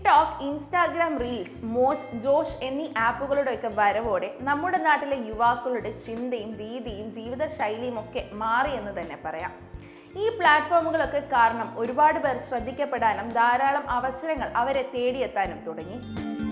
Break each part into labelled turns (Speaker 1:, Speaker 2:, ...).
Speaker 1: TikTok Instagram reels Moj Josh എന്നീ ആപ്പുകളുടെയൊക്കെ വരവോടെ നമ്മുടെ നാട്ടിലെ യുവാക്കളുടെ ചിന്തയും രീതിയും ജീവിതശൈലിയും ഒക്കെ മാറിയെന്ന് തന്നെ പറയാം ഈ പ്ലാറ്റ്ഫോമുകളൊക്കെ കാരണം ഒരുപാട് പേർ ശ്രദ്ധിക്കപ്പെടാനും ധാരാളം അവസരങ്ങൾ അവരെ തേടിയെത്താനും തുടങ്ങി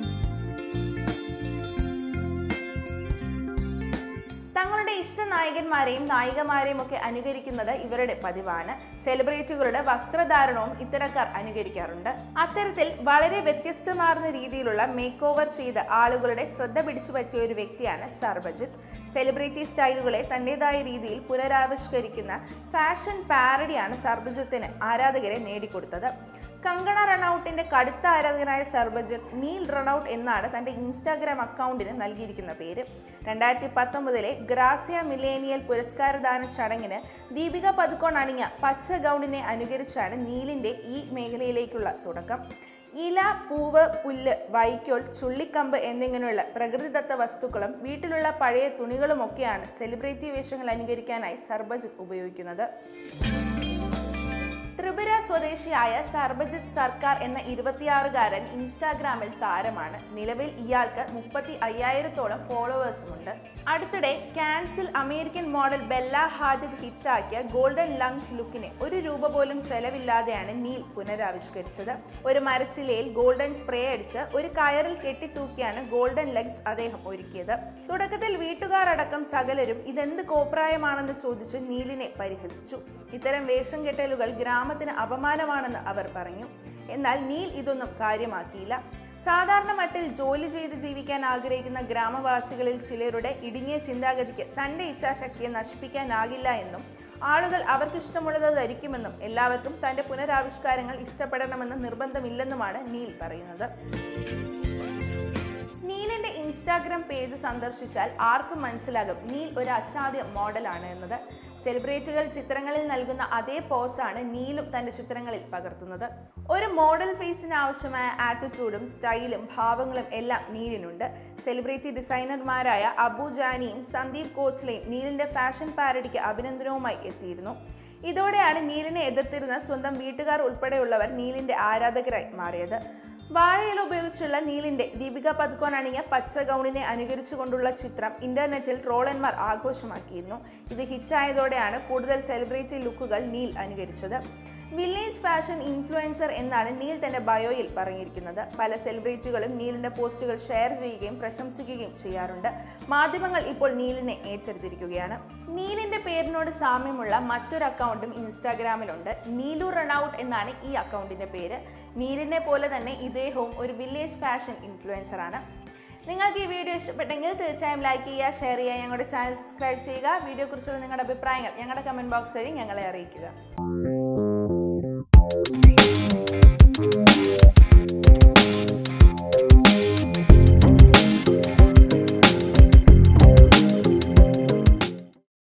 Speaker 1: തങ്ങളുടെ ഇഷ്ട നായകന്മാരെയും നായികമാരെയും ഒക്കെ അനുകരിക്കുന്നത് ഇവരുടെ പതിവാണ് സെലിബ്രിറ്റികളുടെ വസ്ത്രധാരണവും ഇത്തരക്കാർ അനുകരിക്കാറുണ്ട് അത്തരത്തിൽ വളരെ വ്യത്യസ്തമാർന്ന രീതിയിലുള്ള മേക്ക് ഓവർ ചെയ്ത് ആളുകളുടെ ശ്രദ്ധ പിടിച്ചു പറ്റിയ ഒരു വ്യക്തിയാണ് സർബജിത്ത് സെലിബ്രിറ്റി സ്റ്റൈലുകളെ തന്റേതായ രീതിയിൽ പുനരാവിഷ്കരിക്കുന്ന ഫാഷൻ പാരഡിയാണ് സർബജിത്തിന് ആരാധകരെ നേടിക്കൊടുത്തത് കങ്കണ റണൌട്ടിന്റെ കടുത്ത ആരാധകനായ സർബജിത്ത് നീൽ റണൌട്ട് എന്നാണ് തന്റെ ഇൻസ്റ്റാഗ്രാം അക്കൗണ്ടിന് നൽകിയിരിക്കുന്ന പേര് രണ്ടായിരത്തി പത്തൊമ്പതിലെ ഗ്രാസിയ മില്ലേനിയൽ പുരസ്കാരദാന ചടങ്ങിന് ദീപിക പതുക്കോൺ അണിഞ്ഞ പച്ച ഗൗണിനെ അനുകരിച്ചാണ് നീലിന്റെ ഈ മേഖലയിലേക്കുള്ള തുടക്കം ഇല പൂവ് പുല്ല് വൈക്കോൽ ചുള്ളിക്കമ്പ് എന്നിങ്ങനെയുള്ള പ്രകൃതിദത്ത വസ്തുക്കളും വീട്ടിലുള്ള പഴയ തുണികളുമൊക്കെയാണ് സെലിബ്രിറ്റി വേഷങ്ങൾ അനുകരിക്കാനായി സർബജിത്ത് ഉപയോഗിക്കുന്നത് ത്രിപുര സ്വദേശിയായ സർബജിത്ത് സർക്കാർ എന്ന ഇരുപത്തിയാറുകാരൻ ഇൻസ്റ്റാഗ്രാമിൽ താരമാണ് നിലവിൽ ഇയാൾക്ക് മുപ്പത്തി അയ്യായിരത്തോളം ഫോളോവേഴ്സുമുണ്ട് അടുത്തിടെ കാൻസിൽ അമേരിക്കൻ മോഡൽ ബെല്ല ഹാദിദ് ഹിറ്റാക്കിയ ഗോൾഡൻ ലങ്സ് ലുക്കിനെ ഒരു രൂപ പോലും ചെലവില്ലാതെയാണ് നീൽ പുനരാവിഷ്കരിച്ചത് ഒരു മരച്ചിലയിൽ ഗോൾഡൻ സ്പ്രേ അടിച്ച് ഒരു കയറിൽ കെട്ടിത്തൂക്കിയാണ് ഗോൾഡൻ ലങ്സ് അദ്ദേഹം ഒരുക്കിയത് തുടക്കത്തിൽ വീട്ടുകാരടക്കം സകലരും ഇതെന്ത് കോപ്രായമാണെന്ന് ചോദിച്ച് നീലിനെ പരിഹസിച്ചു ഇത്തരം വേഷം കെട്ടലുകൾ ഗ്രാമത്തിന് അപമാനമാണെന്ന് അവർ പറഞ്ഞു എന്നാൽ നീൽ ഇതൊന്നും കാര്യമാക്കിയില്ല സാധാരണ മട്ടിൽ ജോലി ചെയ്ത് ജീവിക്കാൻ ആഗ്രഹിക്കുന്ന ഗ്രാമവാസികളിൽ ചിലരുടെ ഇടുങ്ങിയ ചിന്താഗതിക്ക് തന്റെ ഇച്ഛാശക്തിയെ നശിപ്പിക്കാനാകില്ല എന്നും ആളുകൾ അവർക്കിഷ്ടമുള്ളത് ധരിക്കുമെന്നും എല്ലാവർക്കും തന്റെ പുനരാവിഷ്കാരങ്ങൾ ഇഷ്ടപ്പെടണമെന്ന് നിർബന്ധമില്ലെന്നുമാണ് നീൽ പറയുന്നത് നീലിന്റെ ഇൻസ്റ്റാഗ്രാം പേജ് സന്ദർശിച്ചാൽ ആർക്കും മനസ്സിലാകും നീൽ ഒരു അസാധ്യ മോഡലാണ് എന്നത് സെലിബ്രിറ്റികൾ ചിത്രങ്ങളിൽ നൽകുന്ന അതേ പോസാണ് നീലും തന്റെ ചിത്രങ്ങളിൽ പകർത്തുന്നത് ഒരു മോഡൽ ഫേസിന് ആവശ്യമായ ആറ്റിറ്റ്യൂഡും സ്റ്റൈലും ഭാവങ്ങളും എല്ലാം നീലിനുണ്ട് സെലിബ്രിറ്റി ഡിസൈനർമാരായ അബു ജാനിയും സന്ദീപ് കോസ്ലയും നീലിന്റെ ഫാഷൻ പാരഡിക്ക് അഭിനന്ദനവുമായി എത്തിയിരുന്നു ഇതോടെയാണ് നീലിനെ എതിർത്തിരുന്ന സ്വന്തം വീട്ടുകാർ ഉൾപ്പെടെയുള്ളവർ നീലിന്റെ ആരാധകരായി മാറിയത് വാഴയില ഉപയോഗിച്ചുള്ള നീലിന്റെ ദീപിക പതുക്കോൺ അണിഞ്ഞ പച്ച ഗൗണിനെ അനുകരിച്ചുകൊണ്ടുള്ള ചിത്രം ഇന്റർനെറ്റിൽ ട്രോളന്മാർ ആഘോഷമാക്കിയിരുന്നു ഇത് ഹിറ്റായതോടെയാണ് കൂടുതൽ സെലിബ്രിറ്റി ലുക്കുകൾ നീൽ അനുകരിച്ചത് വില്ലേജ് ഫാഷൻ ഇൻഫ്ലുവൻസർ എന്നാണ് നീൽ തന്റെ ബയോയിൽ പറഞ്ഞിരിക്കുന്നത് പല സെലിബ്രിറ്റികളും നീലിന്റെ പോസ്റ്റുകൾ ഷെയർ ചെയ്യുകയും പ്രശംസിക്കുകയും ചെയ്യാറുണ്ട് മാധ്യമങ്ങൾ ഇപ്പോൾ നീലിനെ ഏറ്റെടുത്തിരിക്കുകയാണ് നീലിന്റെ പേരിനോട് സാമ്യമുള്ള മറ്റൊരു അക്കൗണ്ടും ഇൻസ്റ്റാഗ്രാമിലുണ്ട് നീലു റണൌട്ട് എന്നാണ് ഈ അക്കൗണ്ടിന്റെ പേര് നീലിനെ പോലെ തന്നെ ഇദ്ദേഹവും ഒരു വില്ലേജ് ഫാഷൻ ഇൻഫ്ലുവൻസർ ആണ് നിങ്ങൾക്ക് ഈ വീഡിയോ ഇഷ്ടപ്പെട്ടെങ്കിൽ തീർച്ചയായും ലൈക്ക് ചെയ്യുക ഷെയർ ചെയ്യുക ഞങ്ങളുടെ ചാനൽ സബ്സ്ക്രൈബ് ചെയ്യുക വീഡിയോയെക്കുറിച്ചുള്ള നിങ്ങളുടെ അഭിപ്രായങ്ങൾ ഞങ്ങളുടെ കമൻറ്റ് ബോക്സ് വഴി ഞങ്ങളെ അറിയിക്കുക